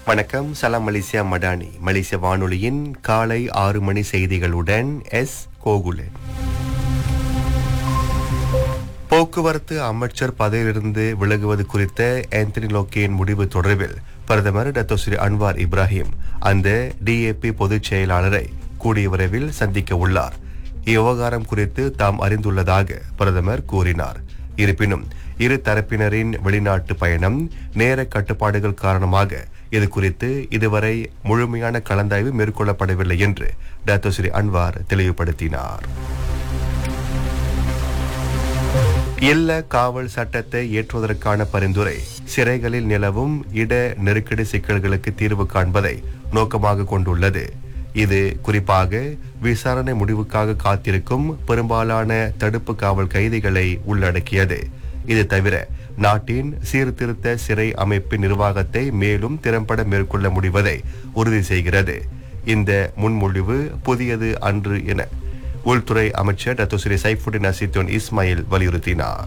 வணக்கம் சலாம் மலேசியா மடானி மலேசிய வானொலியின் காலை ஆறு மணி செய்திகளுடன் எஸ் கோகுலன் போக்குவரத்து அமைச்சர் பதவியிலிருந்து விலகுவது குறித்த ஆந்தனி லோக்கேயின் முடிவு தொடர்பில் பிரதமர் டத்தோ ஸ்ரீ அன்வார் இப்ராஹிம் அந்த டிஏபி பொதுச் செயலாளரை கூடிய விரைவில் சந்திக்க உள்ளார் இவ்விவகாரம் குறித்து தாம் அறிந்துள்ளதாக பிரதமர் கூறினார் இருப்பினும் இரு தரப்பினரின் வெளிநாட்டு பயணம் நேர கட்டுப்பாடுகள் காரணமாக இது குறித்து இதுவரை முழுமையான கலந்தாய்வு மேற்கொள்ளப்படவில்லை என்று டாக்டர் ஸ்ரீ அன்வார் தெளிவுபடுத்தினார் இல்ல காவல் சட்டத்தை ஏற்றுவதற்கான பரிந்துரை சிறைகளில் நிலவும் இட நெருக்கடி சிக்கல்களுக்கு தீர்வு காண்பதை நோக்கமாக கொண்டுள்ளது இது குறிப்பாக விசாரணை முடிவுக்காக காத்திருக்கும் பெரும்பாலான தடுப்பு காவல் கைதிகளை உள்ளடக்கியது இது தவிர நாட்டின் சீர்திருத்த சிறை அமைப்பின் நிர்வாகத்தை மேலும் திறம்பட மேற்கொள்ள முடிவதை உறுதி செய்கிறது இந்த முன்மொழிவு புதியது அன்று என உள்துறை அமைச்சர் டத்து ஸ்ரீ சைஃபுடின் அசித்தோன் இஸ்மாயில் வலியுறுத்தினார்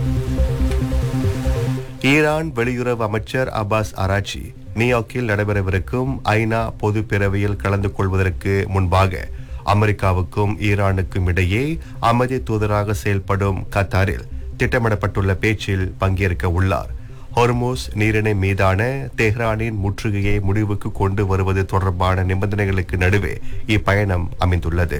ஈரான் வெளியுறவு அமைச்சர் அப்பாஸ் அராச்சி நியூயார்க்கில் நடைபெறவிருக்கும் ஐநா பொது பேரவையில் கலந்து கொள்வதற்கு முன்பாக அமெரிக்காவுக்கும் ஈரானுக்கும் இடையே அமைதி தூதராக செயல்படும் கத்தாரில் திட்டமிடப்பட்டுள்ள பேச்சில் பங்கேற்க உள்ளார் ஹொர்மோஸ் நீரிணை மீதான தெஹ்ரானின் முற்றுகையை முடிவுக்கு கொண்டு வருவது தொடர்பான நிபந்தனைகளுக்கு நடுவே இப்பயணம் அமைந்துள்ளது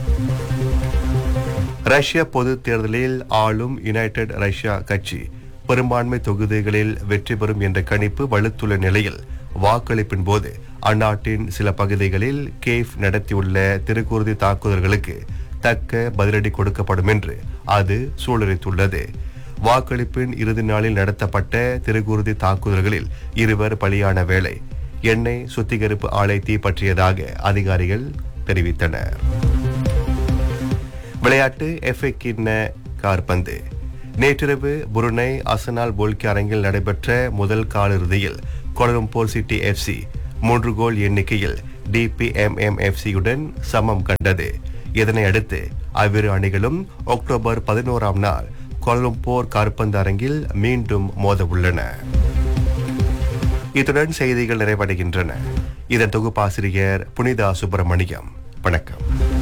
ரஷ்ய பொது தேர்தலில் ஆளும் யுனைடெட் ரஷ்யா கட்சி பெரும்பான்மை தொகுதிகளில் வெற்றி பெறும் என்ற கணிப்பு வலுத்துள்ள நிலையில் வாக்களிப்பின் போது அந்நாட்டின் சில பகுதிகளில் கேஃப் நடத்தியுள்ள திருக்குருதி தாக்குதல்களுக்கு தக்க பதிலடி கொடுக்கப்படும் என்று அது சூழலித்துள்ளது வாக்களிப்பின் இறுதி நாளில் நடத்தப்பட்ட திருக்குருதி தாக்குதல்களில் இருவர் பலியான வேளை எண்ணெய் சுத்திகரிப்பு ஆலை தீப்பற்றியதாக அதிகாரிகள் தெரிவித்தனர் விளையாட்டு எஃப்ஏ கிண்ண கார்பந்து நேற்றிரவு புருனை அசனால் போல்கி அரங்கில் நடைபெற்ற முதல் காலிறுதியில் கொலம்பூர் சிட்டி எஃப்சி மூன்று கோல் எண்ணிக்கையில் டிபிஎம்எம்எஃப்சியுடன் சமம் கண்டது இதனை அடுத்து அவ்விரு அணிகளும் அக்டோபர் பதினோராம் நாள் கொலம்பூர் கார்பந்து அரங்கில் மீண்டும் மோத உள்ளன இத்துடன் செய்திகள் நிறைவடைகின்றன இதன் தொகுப்பாசிரியர் புனிதா சுப்பிரமணியம் வணக்கம்